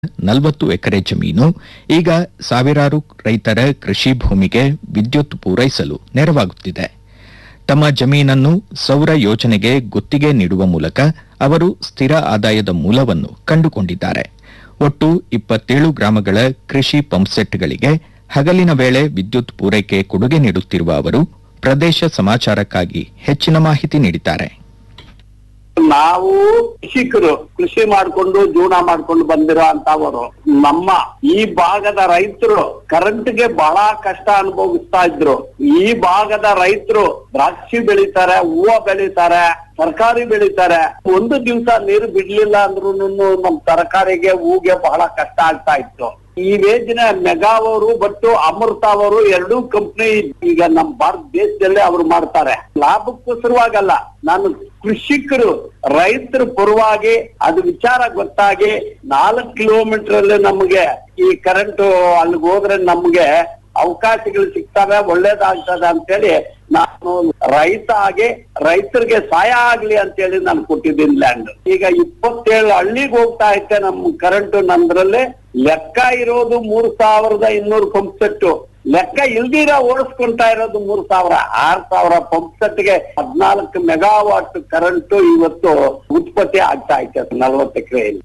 ನಲವತ್ತು ಎಕರೆ ಜಮೀನು ಈಗ ಸಾವಿರಾರು ರೈತರ ಕೃಷಿ ಭೂಮಿಗೆ ವಿದ್ಯುತ್ ಪೂರೈಸಲು ನೆರವಾಗುತ್ತಿದೆ ತಮ್ಮ ಜಮೀನನ್ನು ಸೌರ ಯೋಜನೆಗೆ ಗುತ್ತಿಗೆ ನೀಡುವ ಮೂಲಕ ಅವರು ಸ್ಥಿರ ಆದಾಯದ ಮೂಲವನ್ನು ಕಂಡುಕೊಂಡಿದ್ದಾರೆ ಒಟ್ಟು ಇಪ್ಪತ್ತೇಳು ಗ್ರಾಮಗಳ ಕೃಷಿ ಪಂಪ್ಸೆಟ್ಗಳಿಗೆ ಹಗಲಿನ ವೇಳೆ ವಿದ್ಯುತ್ ಪೂರೈಕೆ ಕೊಡುಗೆ ನೀಡುತ್ತಿರುವ ಅವರು ಪ್ರದೇಶ ಸಮಾಚಾರಕ್ಕಾಗಿ ಹೆಚ್ಚಿನ ಮಾಹಿತಿ ನೀಡಿದ್ದಾರೆ ನಾವು ಕೃಷಿಕರು ಕೃಷಿ ಮಾಡ್ಕೊಂಡು ಜೀವನ ಮಾಡ್ಕೊಂಡು ಬಂದಿರೋ ಅಂತವರು ನಮ್ಮ ಈ ಭಾಗದ ರೈತರು ಕರೆಂಟ್ಗೆ ಬಹಳ ಕಷ್ಟ ಅನುಭವಿಸ್ತಾ ಇದ್ರು ಈ ಭಾಗದ ರೈತರು ದ್ರಾಕ್ಷಿ ಬೆಳಿತಾರೆ ಹೂವ ಬೆಳಿತಾರೆ ತರಕಾರಿ ಬೆಳಿತಾರೆ ಒಂದು ದಿವಸ ನೀರು ಬಿಡ್ಲಿಲ್ಲ ಅಂದ್ರೂ ನಮ್ ತರಕಾರಿಗೆ ಹೂಗೆ ಬಹಳ ಕಷ್ಟ ಆಗ್ತಾ ಇತ್ತು ಈ ಯೋಜನೆ ಮೆಗಾ ಅವರು ಬಟ್ಟು ಅಮೃತ ಅವರು ಎರಡೂ ಕಂಪ್ನಿ ಈಗ ನಮ್ಮ ಭಾರತ ದೇಶದಲ್ಲೇ ಅವರು ಮಾಡ್ತಾರೆ ಲಾಭಕ್ಕೋಸ್ಕರವಾಗಲ್ಲ ನಾನು ಕೃಷಿಕರು ರೈತರ ಪರವಾಗಿ ಅದು ವಿಚಾರ ಗೊತ್ತಾಗಿ ನಾಲ್ಕು ಕಿಲೋಮೀಟರ್ ಅಲ್ಲಿ ನಮಗೆ ಈ ಕರೆಂಟ್ ಅಲ್ಲಿಗೆ ಹೋದ್ರೆ ನಮ್ಗೆ ಅವಕಾಶಗಳು ಸಿಗ್ತವೆ ಒಳ್ಳೇದಾಗ್ತದೆ ಅಂತೇಳಿ ನಾನು ರೈತ ಆಗಿ ರೈತರಿಗೆ ಸಹಾಯ ಆಗ್ಲಿ ಅಂತೇಳಿ ನಾನು ಕೊಟ್ಟಿದ್ದೀನಿ ಲ್ಯಾಂಡ್ ಈಗ ಇಪ್ಪತ್ತೇಳು ಹಳ್ಳಿಗೆ ಹೋಗ್ತಾ ಐತೆ ನಮ್ ಕರೆಂಟ್ ನಂದ್ರಲ್ಲಿ ಲೆಕ್ಕ ಇರೋದು ಮೂರ್ ಸಾವಿರದ ಇನ್ನೂರು ಪಂಪ್ ಸೆಟ್ ಲೆಕ್ಕ ಇಲ್ದಿರ ಓಡಿಸ್ಕೊಂತಾ ಇರೋದು ಮೂರ್ ಸಾವಿರ ಆರ್ ಸಾವಿರ ಪಂಪ್ ಸೆಟ್ಗೆ ಹದ್ನಾಲ್ಕು ಮೆಗಾವಾಟ್ ಕರೆಂಟ್ ಇವತ್ತು ಉತ್ಪತ್ತಿ ಆಗ್ತಾ ಐತೆ ನಲ್ವತ್ತು ಎಕರೆಯಲ್ಲಿ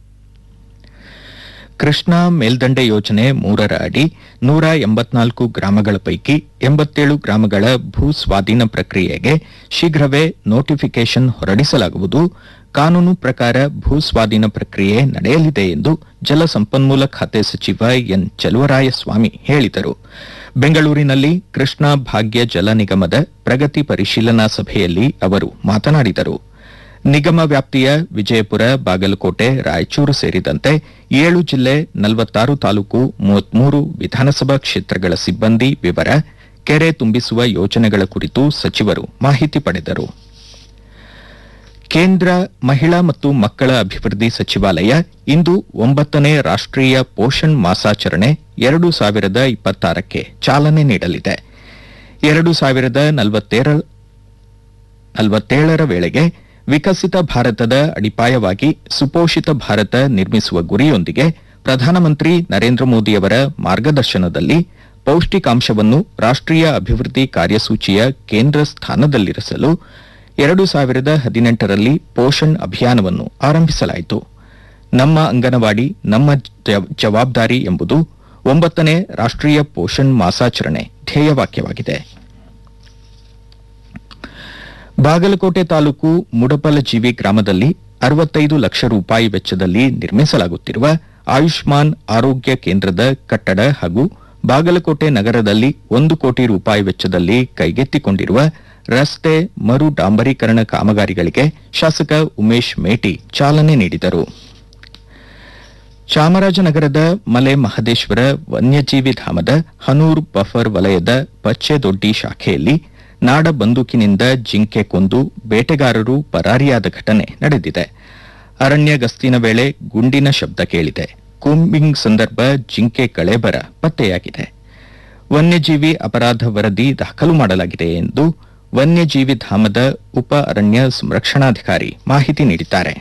ಕೃಷ್ಣಾ ಮೇಲ್ದಂಡೆ ಯೋಜನೆ ಮೂರರ ಅಡಿ ನೂರ ಎಂಬತ್ನಾಲ್ಕು ಗ್ರಾಮಗಳ ಪೈಕಿ ಎಂಬತ್ತೇಳು ಗ್ರಾಮಗಳ ಭೂ ಸ್ವಾಧೀನ ಪ್ರಕ್ರಿಯೆಗೆ ಶೀಘ್ರವೇ ನೋಟಿಫಿಕೇಷನ್ ಹೊರಡಿಸಲಾಗುವುದು ಕಾನೂನು ಪ್ರಕಾರ ಭೂ ಸ್ವಾಧೀನ ಪ್ರಕ್ರಿಯೆ ನಡೆಯಲಿದೆ ಎಂದು ಜಲಸಂಪನ್ಮೂಲ ಖಾತೆ ಸಚಿವ ಎನ್ ಚಲುವರಾಯಸ್ವಾಮಿ ಹೇಳಿದರು ಬೆಂಗಳೂರಿನಲ್ಲಿ ಕೃಷ್ಣಾ ಭಾಗ್ಯ ಜಲ ನಿಗಮದ ಪ್ರಗತಿ ಪರಿಶೀಲನಾ ಸಭೆಯಲ್ಲಿ ಅವರು ಮಾತನಾಡಿದರು ನಿಗಮ ವ್ಯಾಪ್ತಿಯ ವಿಜಯಪುರ ಬಾಗಲಕೋಟೆ ರಾಯಚೂರು ಸೇರಿದಂತೆ ಏಳು ಜಿಲ್ಲೆ ನಲವತ್ತಾರು ತಾಲೂಕು ಮೂವತ್ಮೂರು ವಿಧಾನಸಭಾ ಕ್ಷೇತ್ರಗಳ ಸಿಬ್ಬಂದಿ ವಿವರ ಕೆರೆ ತುಂಬಿಸುವ ಯೋಜನೆಗಳ ಕುರಿತು ಸಚಿವರು ಮಾಹಿತಿ ಪಡೆದರು ಕೇಂದ್ರ ಮಹಿಳಾ ಮತ್ತು ಮಕ್ಕಳ ಅಭಿವೃದ್ಧಿ ಸಚಿವಾಲಯ ಇಂದು ಒಂಬತ್ತನೇ ರಾಷ್ಟ್ರೀಯ ಪೋಷಣ್ ಮಾಸಾಚರಣೆ ಎರಡು ಸಾವಿರದ ಇಪ್ಪತ್ತಾರಕ್ಕೆ ಚಾಲನೆ ನೀಡಲಿದೆ ಎರಡು ಸಾವಿರದ ನಲವತ್ತೇಳ ನಲವತ್ತೇಳರ ವೇಳೆಗೆ ವಿಕಸಿತ ಭಾರತದ ಅಡಿಪಾಯವಾಗಿ ಸುಪೋಷಿತ ಭಾರತ ನಿರ್ಮಿಸುವ ಗುರಿಯೊಂದಿಗೆ ಪ್ರಧಾನಮಂತ್ರಿ ನರೇಂದ್ರ ಮೋದಿಯವರ ಮಾರ್ಗದರ್ಶನದಲ್ಲಿ ಪೌಷ್ಟಿಕಾಂಶವನ್ನು ರಾಷ್ಟ್ರೀಯ ಅಭಿವೃದ್ಧಿ ಕಾರ್ಯಸೂಚಿಯ ಕೇಂದ್ರ ಸ್ಥಾನದಲ್ಲಿರಿಸಲು ಎರಡು ಸಾವಿರದ ಹದಿನೆಂಟರಲ್ಲಿ ಪೋಷಣ್ ಅಭಿಯಾನವನ್ನು ಆರಂಭಿಸಲಾಯಿತು ನಮ್ಮ ಅಂಗನವಾಡಿ ನಮ್ಮ ಜ- ಜವಾಬ್ದಾರಿ ಎಂಬುದು ಒಂಬತ್ತನೇ ರಾಷ್ಟ್ರೀಯ ಪೋಷಣ್ ಮಾಸಾಚರಣೆ ಧ್ಯೇಯವಾಕ್ಯವಾಗಿದೆ ಬಾಗಲಕೋಟೆ ತಾಲೂಕು ಮುಡಪಲಜೀವಿ ಗ್ರಾಮದಲ್ಲಿ ಅರವತ್ತೈದು ಲಕ್ಷ ರೂಪಾಯಿ ವೆಚ್ಚದಲ್ಲಿ ನಿರ್ಮಿಸಲಾಗುತ್ತಿರುವ ಆಯುಷ್ಮಾನ್ ಆರೋಗ್ಯ ಕೇಂದ್ರದ ಕಟ್ಟಡ ಹಾಗೂ ಬಾಗಲಕೋಟೆ ನಗರದಲ್ಲಿ ಒಂದು ಕೋಟಿ ರೂಪಾಯಿ ವೆಚ್ಚದಲ್ಲಿ ಕೈಗೆತ್ತಿಕೊಂಡಿರುವ ರಸ್ತೆ ಮರು ಡಾಂಬರೀಕರಣ ಕಾಮಗಾರಿಗಳಿಗೆ ಶಾಸಕ ಉಮೇಶ್ ಮೇಟಿ ಚಾಲನೆ ನೀಡಿದರು ಚಾಮರಾಜನಗರದ ಮಲೆ ಮಹದೇಶ್ವರ ವನ್ಯಜೀವಿ ಧಾಮದ ಹನೂರ್ ಬಫರ್ ವಲಯದ ಪಚ್ಚೆದೊಡ್ಡಿ ಶಾಖೆಯಲ್ಲಿ ನಾಡ ಬಂದೂಕಿನಿಂದ ಜಿಂಕೆ ಕೊಂದು ಬೇಟೆಗಾರರು ಪರಾರಿಯಾದ ಘಟನೆ ನಡೆದಿದೆ ಅರಣ್ಯ ಗಸ್ತಿನ ವೇಳೆ ಗುಂಡಿನ ಶಬ್ದ ಕೇಳಿದೆ ಕೂಂಬಿಂಗ್ ಸಂದರ್ಭ ಜಿಂಕೆ ಕಳೇಬರ ಪತ್ತೆಯಾಗಿದೆ ವನ್ಯಜೀವಿ ಅಪರಾಧ ವರದಿ ದಾಖಲು ಮಾಡಲಾಗಿದೆ ಎಂದು ವನ್ಯಜೀವಿ ಧಾಮದ ಉಪ ಅರಣ್ಯ ಸಂರಕ್ಷಣಾಧಿಕಾರಿ ಮಾಹಿತಿ ನೀಡಿದ್ದಾರೆ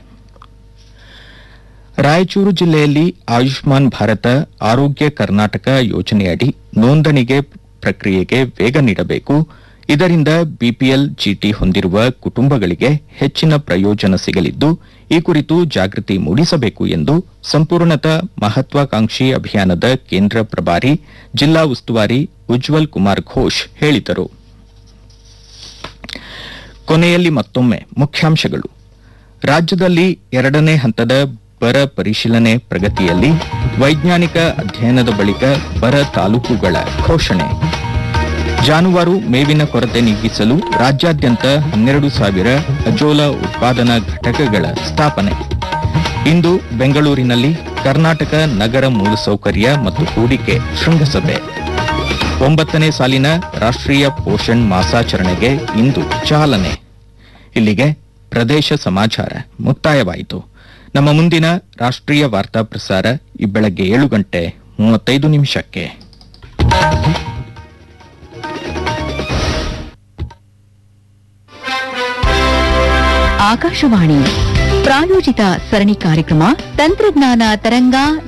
ರಾಯಚೂರು ಜಿಲ್ಲೆಯಲ್ಲಿ ಆಯುಷ್ಮಾನ್ ಭಾರತ ಆರೋಗ್ಯ ಕರ್ನಾಟಕ ಯೋಜನೆಯಡಿ ನೋಂದಣಿಗೆ ಪ್ರಕ್ರಿಯೆಗೆ ವೇಗ ನೀಡಬೇಕು ಇದರಿಂದ ಬಿಪಿಎಲ್ ಜಿಟಿ ಹೊಂದಿರುವ ಕುಟುಂಬಗಳಿಗೆ ಹೆಚ್ಚಿನ ಪ್ರಯೋಜನ ಸಿಗಲಿದ್ದು ಈ ಕುರಿತು ಜಾಗೃತಿ ಮೂಡಿಸಬೇಕು ಎಂದು ಸಂಪೂರ್ಣತಾ ಮಹತ್ವಾಕಾಂಕ್ಷಿ ಅಭಿಯಾನದ ಕೇಂದ್ರ ಪ್ರಭಾರಿ ಜಿಲ್ಲಾ ಉಸ್ತುವಾರಿ ಉಜ್ವಲ್ ಕುಮಾರ್ ಘೋಷ್ ಹೇಳಿದರು ಕೊನೆಯಲ್ಲಿ ಮತ್ತೊಮ್ಮೆ ಮುಖ್ಯಾಂಶಗಳು ರಾಜ್ಯದಲ್ಲಿ ಎರಡನೇ ಹಂತದ ಬರ ಪರಿಶೀಲನೆ ಪ್ರಗತಿಯಲ್ಲಿ ವೈಜ್ಞಾನಿಕ ಅಧ್ಯಯನದ ಬಳಿಕ ಬರ ತಾಲೂಕುಗಳ ಘೋಷಣೆ ಜಾನುವಾರು ಮೇವಿನ ಕೊರತೆ ನೀಗಿಸಲು ರಾಜ್ಯಾದ್ಯಂತ ಹನ್ನೆರಡು ಸಾವಿರ ಅಜೋಲಾ ಉತ್ಪಾದನಾ ಘಟಕಗಳ ಸ್ಥಾಪನೆ ಇಂದು ಬೆಂಗಳೂರಿನಲ್ಲಿ ಕರ್ನಾಟಕ ನಗರ ಮೂಲಸೌಕರ್ಯ ಮತ್ತು ಹೂಡಿಕೆ ಶೃಂಗಸಭೆ ಒಂಬತ್ತನೇ ಸಾಲಿನ ರಾಷ್ಟ್ರೀಯ ಪೋಷಣ್ ಮಾಸಾಚರಣೆಗೆ ಇಂದು ಚಾಲನೆ ಇಲ್ಲಿಗೆ ಪ್ರದೇಶ ಸಮಾಚಾರ ಮುಕ್ತಾಯವಾಯಿತು ನಮ್ಮ ಮುಂದಿನ ರಾಷ್ಟ್ರೀಯ ವಾರ್ತಾ ಪ್ರಸಾರ ಈ ಬೆಳಗ್ಗೆ ಏಳು ಗಂಟೆ ಮೂವತ್ತೈದು ನಿಮಿಷಕ್ಕೆ ಆಕಾಶವಾಣಿ ಪ್ರಾಯೋಜಿತ ಸರಣಿ ಕಾರ್ಯಕ್ರಮ ತಂತ್ರಜ್ಞಾನ ತರಂಗ